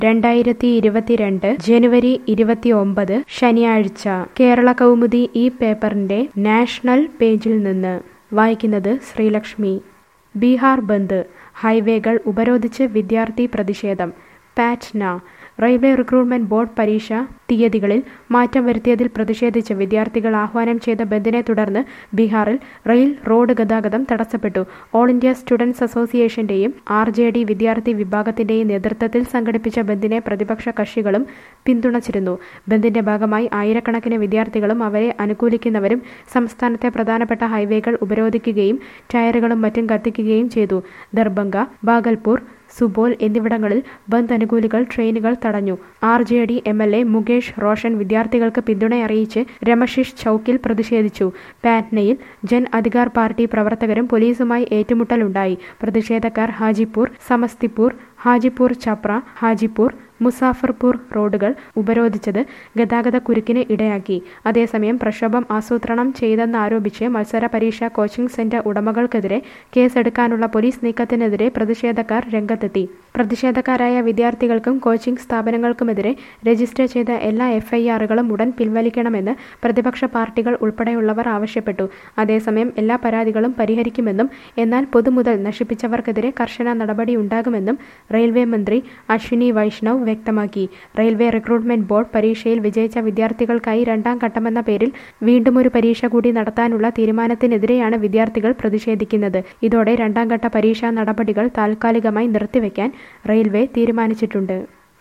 രണ്ടായിരത്തി ഇരുപത്തിരണ്ട് ജനുവരി ഇരുപത്തിയൊമ്പത് ശനിയാഴ്ച കേരള കൗമുദി ഈ പേപ്പറിന്റെ നാഷണൽ പേജിൽ നിന്ന് വായിക്കുന്നത് ശ്രീലക്ഷ്മി ബീഹാർ ബന്ദ് ഹൈവേകൾ ഉപരോധിച്ച് വിദ്യാർത്ഥി പ്രതിഷേധം പാറ്റ്ന റെയിൽവേ റിക്രൂട്ട്മെന്റ് ബോർഡ് പരീക്ഷ തീയതികളിൽ മാറ്റം വരുത്തിയതിൽ പ്രതിഷേധിച്ച് വിദ്യാർത്ഥികൾ ആഹ്വാനം ചെയ്ത ബന്ദിനെ തുടർന്ന് ബീഹാറിൽ റെയിൽ റോഡ് ഗതാഗതം തടസ്സപ്പെട്ടു ഓൾ ഇന്ത്യ സ്റ്റുഡൻസ് അസോസിയേഷന്റെയും ആർ ജെ ഡി വിദ്യാർത്ഥി വിഭാഗത്തിന്റെയും നേതൃത്വത്തിൽ സംഘടിപ്പിച്ച ബന്ദിനെ പ്രതിപക്ഷ കക്ഷികളും പിന്തുണച്ചിരുന്നു ബന്ദിന്റെ ഭാഗമായി ആയിരക്കണക്കിന് വിദ്യാർത്ഥികളും അവരെ അനുകൂലിക്കുന്നവരും സംസ്ഥാനത്തെ പ്രധാനപ്പെട്ട ഹൈവേകൾ ഉപരോധിക്കുകയും ടയറുകളും മറ്റും കത്തിക്കുകയും ചെയ്തു ദർഭംഗ ബാഗൽപൂർ സുബോൽ എന്നിവിടങ്ങളിൽ ബന്ദ് അനുകൂലികൾ ട്രെയിനുകൾ തടഞ്ഞു R J D M L A Mukesh Roshan വിദ്യാർത്ഥികൾക്ക് പിന്തുണയറിയിച്ച് രമശിഷ് ചൌക്കിൽ പ്രതിഷേധിച്ചു പാറ്റ്നയിൽ ജൻ അധികാർ പാർട്ടി പ്രവർത്തകരും പോലീസുമായി ഏറ്റുമുട്ടലുണ്ടായി പ്രതിഷേധക്കാർ ഹാജിപൂർ സമസ്തിപൂർ ഹാജിപൂർ ചപ്ര ഹാജിപൂർ മുസാഫർപൂർ റോഡുകൾ ഉപരോധിച്ചത് ഗതാഗത കുരുക്കിന് ഇടയാക്കി അതേസമയം പ്രക്ഷോഭം ആസൂത്രണം ചെയ്തെന്നാരോപിച്ച് മത്സര പരീക്ഷാ കോച്ചിംഗ് സെന്റർ ഉടമകൾക്കെതിരെ കേസെടുക്കാനുള്ള പോലീസ് നീക്കത്തിനെതിരെ പ്രതിഷേധക്കാർ രംഗത്തെത്തി പ്രതിഷേധക്കാരായ വിദ്യാർത്ഥികൾക്കും കോച്ചിംഗ് സ്ഥാപനങ്ങൾക്കുമെതിരെ രജിസ്റ്റർ ചെയ്ത എല്ലാ എഫ്ഐആറുകളും ഉടൻ പിൻവലിക്കണമെന്ന് പ്രതിപക്ഷ പാർട്ടികൾ ഉൾപ്പെടെയുള്ളവർ ആവശ്യപ്പെട്ടു അതേസമയം എല്ലാ പരാതികളും പരിഹരിക്കുമെന്നും എന്നാൽ പൊതുമുതൽ നശിപ്പിച്ചവർക്കെതിരെ കർശന നടപടിയുണ്ടാകുമെന്നും റെയിൽവേ മന്ത്രി അശ്വിനി വൈഷ്ണവ് വ്യക്തമാക്കി റെയിൽവേ റിക്രൂട്ട്മെന്റ് ബോർഡ് പരീക്ഷയിൽ വിജയിച്ച വിദ്യാർത്ഥികൾക്കായി രണ്ടാം ഘട്ടമെന്ന പേരിൽ വീണ്ടും ഒരു പരീക്ഷ കൂടി നടത്താനുള്ള തീരുമാനത്തിനെതിരെയാണ് വിദ്യാർത്ഥികൾ പ്രതിഷേധിക്കുന്നത് ഇതോടെ രണ്ടാം ഘട്ട പരീക്ഷാ നടപടികൾ താൽക്കാലികമായി നിർത്തിവെക്കാൻ റെയിൽവേ തീരുമാനിച്ചിട്ടുണ്ട്